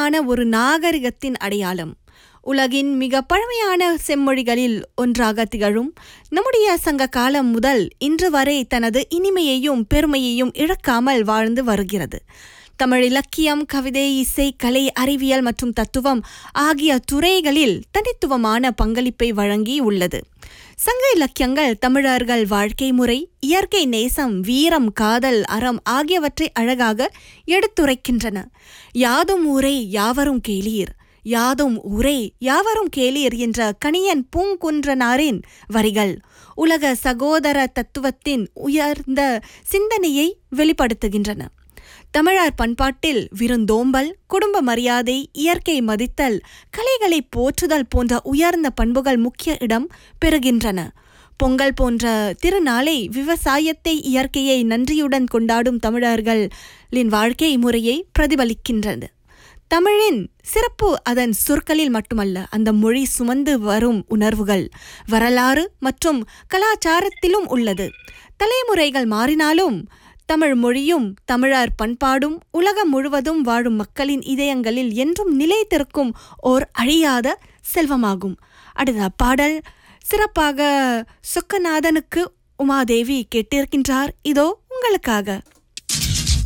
பழமையான ஒரு நாகரிகத்தின் அடையாளம் உலகின் மிக பழமையான செம்மொழிகளில் ஒன்றாக திகழும் நம்முடைய சங்க காலம் முதல் இன்று வரை தனது இனிமையையும் பெருமையையும் இழக்காமல் வாழ்ந்து வருகிறது தமிழ் இலக்கியம் கவிதை இசை கலை அறிவியல் மற்றும் தத்துவம் ஆகிய துறைகளில் தனித்துவமான பங்களிப்பை வழங்கி உள்ளது சங்க இலக்கியங்கள் தமிழர்கள் வாழ்க்கை முறை இயற்கை நேசம் வீரம் காதல் அறம் ஆகியவற்றை அழகாக எடுத்துரைக்கின்றன யாதும் ஊரே யாவரும் கேளீர் யாதும் ஊரே யாவரும் கேளீர் என்ற கணியன் பூங்குன்றனாரின் வரிகள் உலக சகோதர தத்துவத்தின் உயர்ந்த சிந்தனையை வெளிப்படுத்துகின்றன தமிழர் பண்பாட்டில் விருந்தோம்பல் குடும்ப மரியாதை இயற்கை மதித்தல் கலைகளை போற்றுதல் போன்ற உயர்ந்த பண்புகள் முக்கிய இடம் பெறுகின்றன பொங்கல் போன்ற திருநாளை விவசாயத்தை இயற்கையை நன்றியுடன் கொண்டாடும் தமிழர்களின் வாழ்க்கை முறையை பிரதிபலிக்கின்றது தமிழின் சிறப்பு அதன் சொற்களில் மட்டுமல்ல அந்த மொழி சுமந்து வரும் உணர்வுகள் வரலாறு மற்றும் கலாச்சாரத்திலும் உள்ளது தலைமுறைகள் மாறினாலும் தமிழ் மொழியும் தமிழர் பண்பாடும் உலகம் முழுவதும் வாழும் மக்களின் இதயங்களில் என்றும் நிலைத்திருக்கும் ஓர் அழியாத செல்வமாகும் அடுத்த பாடல் சிறப்பாக சொக்கநாதனுக்கு உமாதேவி கேட்டிருக்கின்றார் இதோ உங்களுக்காக